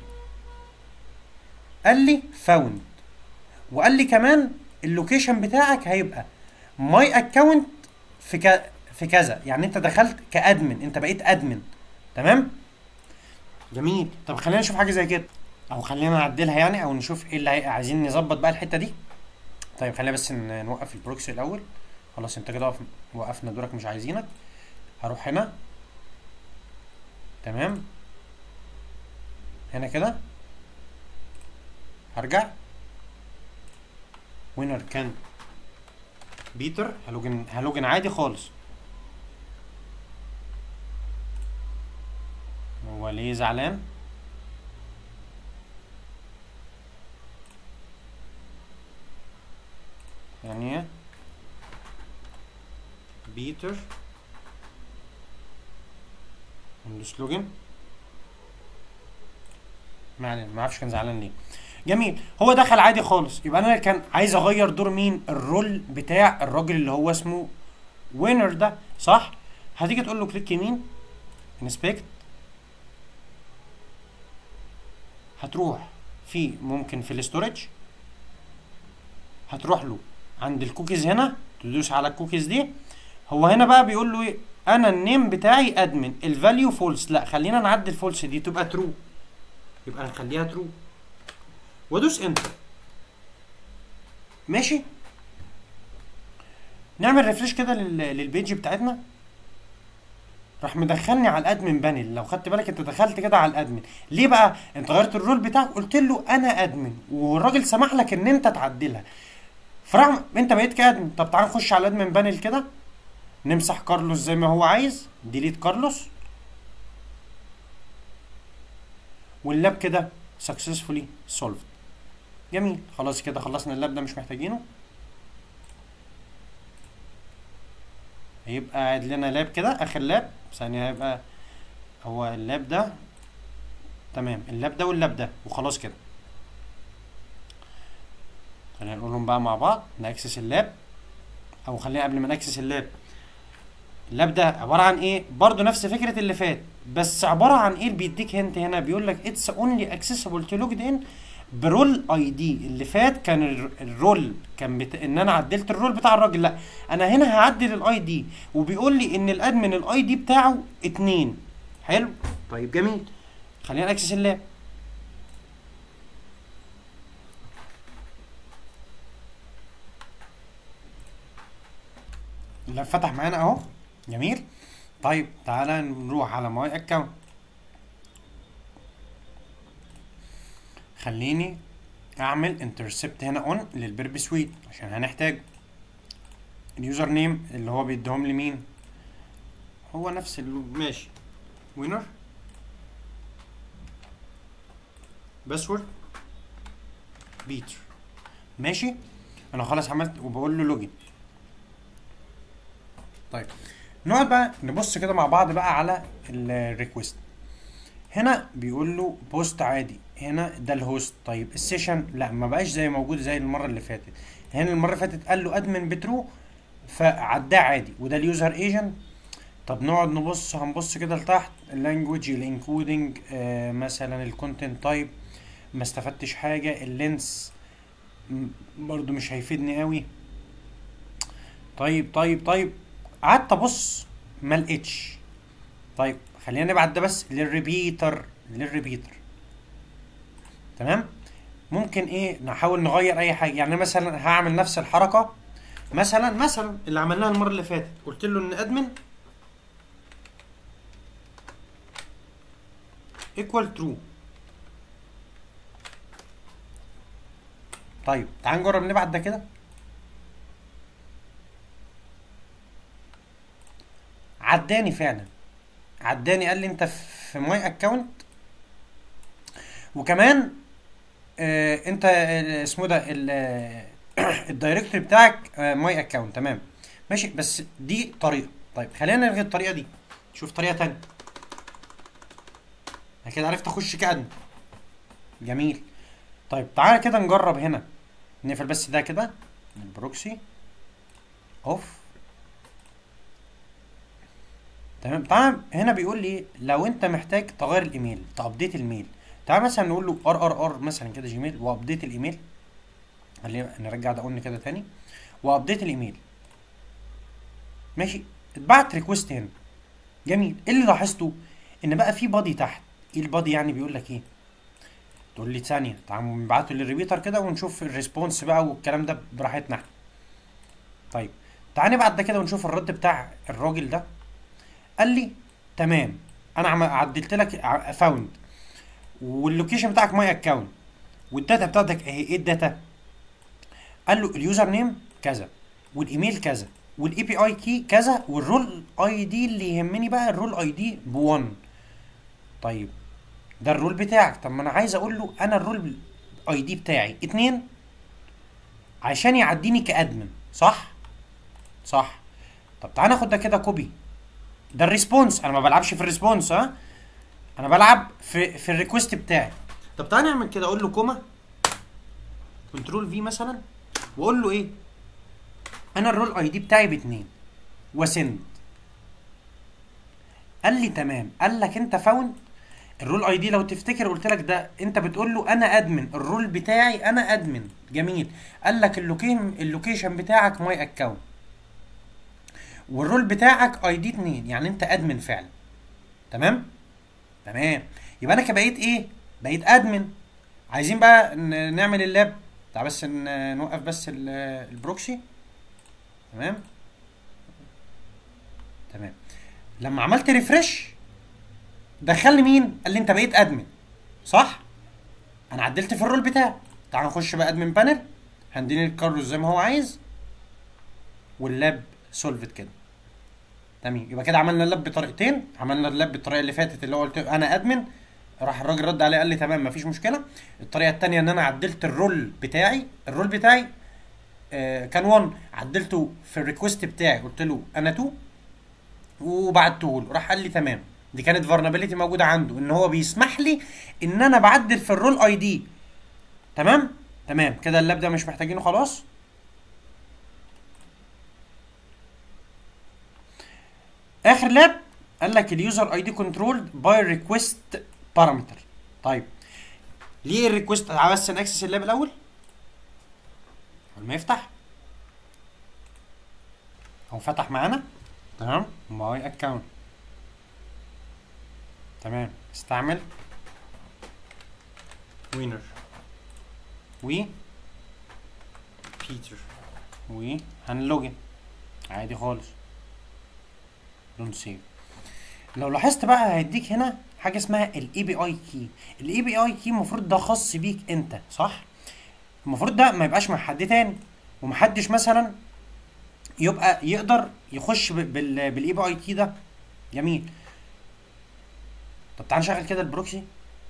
قال لي فاوند وقال لي كمان اللوكيشن بتاعك هيبقى ماي اكونت في ك... في كذا يعني انت دخلت كادمن انت بقيت ادمن تمام جميل طب خلينا نشوف حاجه زي كده او خلينا نعدلها يعني او نشوف ايه اللي هي- عايزين نظبط بقى الحته دي طيب خلينا بس ن- نوقف البروكسي الاول خلاص انت كده وقف- وقفنا دورك مش عايزينك هروح هنا تمام هنا كده هرجع وينر كان بيتر هلوجن هلوجن عادي خالص هو ليه زعلان يعني ايه بيتر ندوس لوجن ما علينا ما اعرفش كان زعلان ليه جميل هو دخل عادي خالص يبقى انا كان عايز اغير دور مين الرول بتاع الراجل اللي هو اسمه وينر ده صح هتيجي تقول له كليك يمين انسبكت هتروح في ممكن في الاستورج هتروح له عند الكوكيز هنا تدوس على الكوكيز دي هو هنا بقى بيقول له ايه انا النيم بتاعي ادمن الفاليو فولس لا خلينا نعدل فولس دي تبقى ترو يبقى نخليها ترو وادوس انتر ماشي نعمل ريفريش كده لل- للبيج بتاعتنا راح مدخلني على الادمن بانل لو خدت بالك انت دخلت كده على الادمن ليه بقى انت غيرت الرول بتاعك قلت له انا ادمن والراجل سمح لك ان انت تعدلها فراح انت بقيت كادمن طب تعال نخش على الادمن بانل كده نمسح كارلوس زي ما هو عايز ديليت كارلوس واللاب كده successfully solved جميل خلاص كده خلصنا اللاب ده مش محتاجينه هيبقى قاعد لنا لاب كده اخر لاب ثانية هيبقى هو اللاب ده تمام اللاب ده واللاب ده وخلاص كده خلينا نقولهم بقى مع بعض ناكسس اللاب او خلينا قبل ما ناكسس اللاب اللاب ده عبارة عن ايه برضو نفس فكرة اللي فات بس عبارة عن ايه بيديك هنت هنا بيقول لك اتس اونلي اكسسبل تو لوجد ان برول اي دي اللي فات كان الر- الرول كان بت... ان انا عدلت الرول بتاع الراجل لا انا هنا هعدل الاي دي وبيقول لي ان الادمن الاي دي بتاعه اتنين حلو طيب جميل خلينا اكسس اللاب اللاب فتح معانا اهو جميل طيب تعالى نروح على ماي اكونت خليني اعمل انترسبت هنا اون للبرب سويت عشان هنحتاج اليوزر نيم اللي هو بيديهم لي مين هو نفس ال ماشي وينر باسورد بيتر ماشي انا خلاص عملت وبقول له لوجن طيب نقعد بقى نبص كده مع بعض بقى على الريكوست هنا بيقول له بوست عادي هنا ده الهوست طيب السيشن لا ما بقاش زي موجود زي المره اللي فاتت هنا المره اللي فاتت قال له ادمن بترو فعداه عادي وده اليوزر ايجنت طب نقعد نبص هنبص كده لتحت اللانجوج الانكودنج آه مثلا الكونتنت تايب ما استفدتش حاجه اللينس م- برضو مش هيفيدني قوي طيب طيب طيب قعدت ابص ما لقيتش طيب خلينا نبعت ده بس للريبيتر للريبيتر تمام ممكن ايه نحاول نغير اي حاجه يعني مثلا هعمل نفس الحركه مثلا مثلا اللي عملناها المره اللي فاتت قلت له ان ادمن ايكوال ترو طيب تعال نجرب نبعت ده كده عداني فعلا عداني قال لي انت في ماي اكونت وكمان آه انت آه، اسمه ده ال- آه، الدايركتوري بتاعك ماي اكونت تمام ماشي بس دي طريقه طيب خلينا نلغي الطريقه دي شوف طريقه تانية انا كده عرفت اخش كأدم جميل طيب تعالى كده نجرب هنا نقفل بس ده كده البروكسي اوف تمام تعال هنا بيقول لي لو انت محتاج تغير الايميل تابديت الميل تعال مثلا نقول له ار ار ار مثلا كده جيميل وابديت الايميل خلينا نرجع ده قلنا كده تاني وابديت الايميل ماشي اتبعت ريكوست هنا جميل ايه اللي لاحظته ان بقى في بادي تحت ايه البادي يعني بيقول لك ايه تقول لي ثانيه تعال نبعته للريبيتر كده ونشوف الريسبونس بقى والكلام ده براحتنا احنا طيب تعال نبعت ده كده ونشوف الرد بتاع الراجل ده قال لي تمام انا عم عدلت لك فاوند واللوكيشن بتاعك ماي اكونت والداتا بتاعتك اهي ايه الداتا قال له اليوزر نيم كذا والايميل كذا والاي بي اي كي كذا والرول اي دي اللي يهمني بقى الرول اي دي ب1 طيب ده الرول بتاعك طب ما انا عايز اقول له انا الرول اي دي بتاعي اتنين عشان يعديني كادمن صح صح طب تعال ناخد ده كده كوبي ده الريسبونس انا ما بلعبش في الريسبونس ها انا بلعب في في الريكوست بتاعي طب تعال نعمل كده اقول له كوما كنترول في مثلا واقول له ايه انا الرول اي دي بتاعي باتنين وسند قال لي تمام قال لك انت فاوند الرول اي دي لو تفتكر قلت لك ده انت بتقول له انا ادمن الرول بتاعي انا ادمن جميل قال لك اللوكيشن اللوكيشن بتاعك ماي اكونت والرول بتاعك اي دي 2 يعني انت ادمن فعلا تمام تمام يبقى انا كبقيت ايه بقيت ادمن عايزين بقى ن- نعمل اللاب تعال بس ن- نوقف بس ال- البروكسي تمام تمام لما عملت ريفرش دخلني مين قال لي انت بقيت ادمن صح انا عدلت في الرول بتاعي تعال نخش بقى ادمن بانل هنديني الكارلوس زي ما هو عايز واللاب سولفت كده تمام يبقى كده عملنا اللاب بطريقتين عملنا اللاب بالطريقه اللي فاتت اللي هو قلت انا ادمن راح الراجل رد عليه قال لي تمام مفيش مشكله الطريقه الثانيه ان انا عدلت الرول بتاعي الرول بتاعي آه كان 1 عدلته في الريكوست بتاعي قلت له انا 2 وبعته له راح قال لي تمام دي كانت فارنابيلتي موجوده عنده ان هو بيسمح لي ان انا بعدل في الرول اي دي تمام تمام كده اللاب ده مش محتاجينه خلاص اخر لاب قال لك اليوزر اي دي كنترولد باي ريكويست بارامتر طيب ليه الريكوست تعال بس ناكسس اللاب الاول ما يفتح هو فتح معانا تمام ماي اكونت تمام استعمل وينر و بيتر و هنلوجن عادي خالص دون سيف لو لاحظت بقى هيديك هنا حاجه اسمها الاي بي اي كي الاي بي اي كي المفروض ده خاص بيك انت صح المفروض ده ما يبقاش مع حد تاني ومحدش مثلا يبقى يقدر يخش بالاي بي اي كي ده جميل طب تعال نشغل كده البروكسي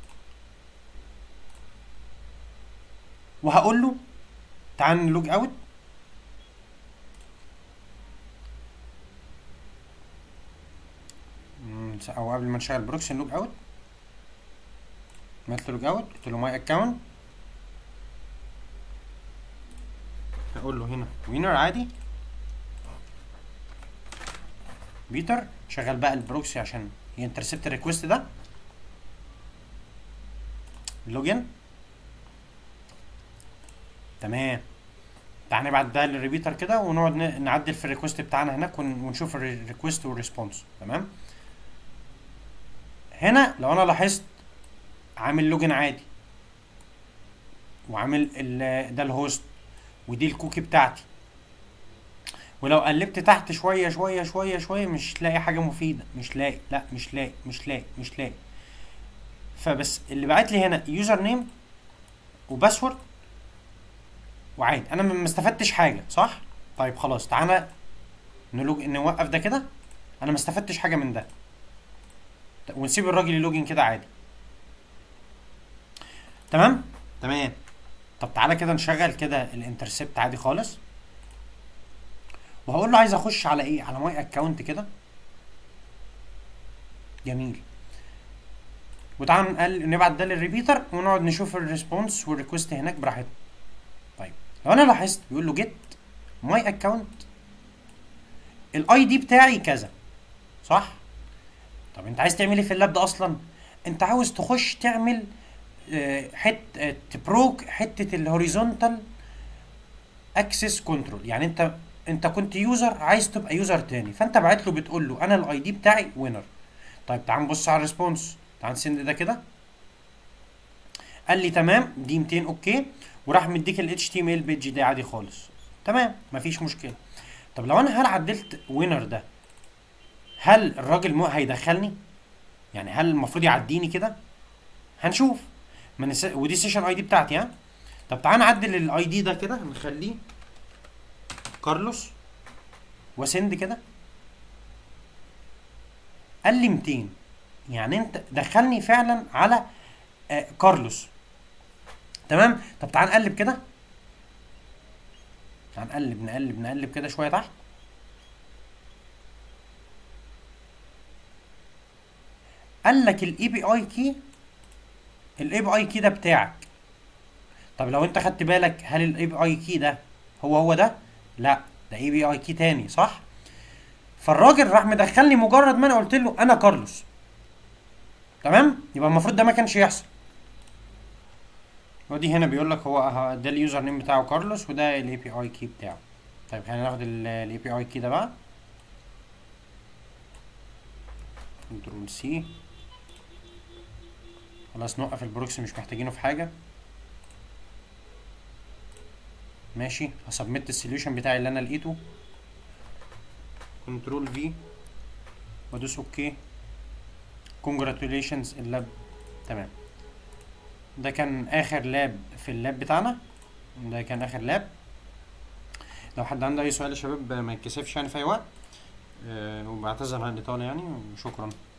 وهقول له تعال نلوج اوت مم، او قبل ما نشغل البروكسي نلوج اوت عملت لوج اوت قلت له ماي اكونت هقول له هنا وينر عادي بيتر شغل بقى البروكسي عشان ينترسبت الريكوست ده لوجن تمام تعالى نبعت ده للريبيتر كده ونقعد ن- نعدل في الريكوست بتاعنا هناك ون- ونشوف الريكوست والريسبونس تمام هنا لو انا لاحظت عامل لوجن عادي وعامل ال- ده الهوست ودي الكوكي بتاعتي ولو قلبت تحت شويه شويه شويه شويه مش لاقي حاجه مفيده مش لاقي لا مش لاقي مش لاقي مش لاقي فبس اللي بعت لي هنا يوزر نيم وباسورد وعادي انا ما استفدتش حاجه صح طيب خلاص تعالى نلوج نوقف ده كده انا ما استفدتش حاجه من ده ونسيب الراجل يلوجن كده عادي تمام تمام طب تعالى كده نشغل كده الانترسبت عادي خالص وهقول له عايز اخش على ايه على ماي اكونت كده جميل وتعالى نقل نبعت ده للريبيتر ونقعد نشوف الريسبونس والريكوست هناك براحتنا طيب لو انا لاحظت بيقول له جيت ماي اكونت الاي دي بتاعي كذا صح طب انت عايز تعمل ايه في اللاب ده اصلا انت عاوز تخش تعمل آه، حت آه، تبروك حته الهوريزونتال اكسس كنترول يعني انت انت كنت يوزر عايز تبقى يوزر تاني فانت بعت له بتقول له انا الاي دي بتاعي وينر طيب تعال نبص على الريسبونس تعال نسند ده كده قال لي تمام دي 200 اوكي وراح مديك ال HTML بيج دي عادي خالص تمام مفيش مشكله طب لو انا هل عدلت وينر ده هل الراجل مو هيدخلني يعني هل المفروض يعديني كده هنشوف من الس... ودي سيشن اي دي بتاعتي ها طب تعال نعدل الاي دي ده كده نخليه كارلوس وسند كده قال لي 200 يعني انت دخلني فعلا على آه كارلوس تمام طب تعال نقلب كده تعال نقلب نقلب نقلب كده شويه تحت قال لك الاي بي اي كي الاي بي اي كي ده بتاعك طب لو انت خدت بالك هل الاي بي اي كي ده هو هو ده لا ده اي بي اي كي تاني صح فالراجل راح مدخلني مجرد ما انا قلت له انا كارلوس تمام يبقى المفروض ده ما كانش يحصل ودي هنا بيقول لك هو اه ده اليوزر نيم بتاعه كارلوس وده الاي بي اي كي بتاعه طيب خلينا ناخد الاي بي اي كي ده بقى كنترول سي خلاص نوقف البروكسي مش محتاجينه في حاجه ماشي هسبمت السوليوشن بتاعي اللي انا لقيته كنترول في وادوس اوكي كونجراتوليشنز اللاب تمام ده كان اخر لاب في اللاب بتاعنا ده كان اخر لاب لو حد عنده اي سؤال يا شباب ما يتكسفش يعني في اي وقت أه وبعتذر عن الاطاله يعني وشكرا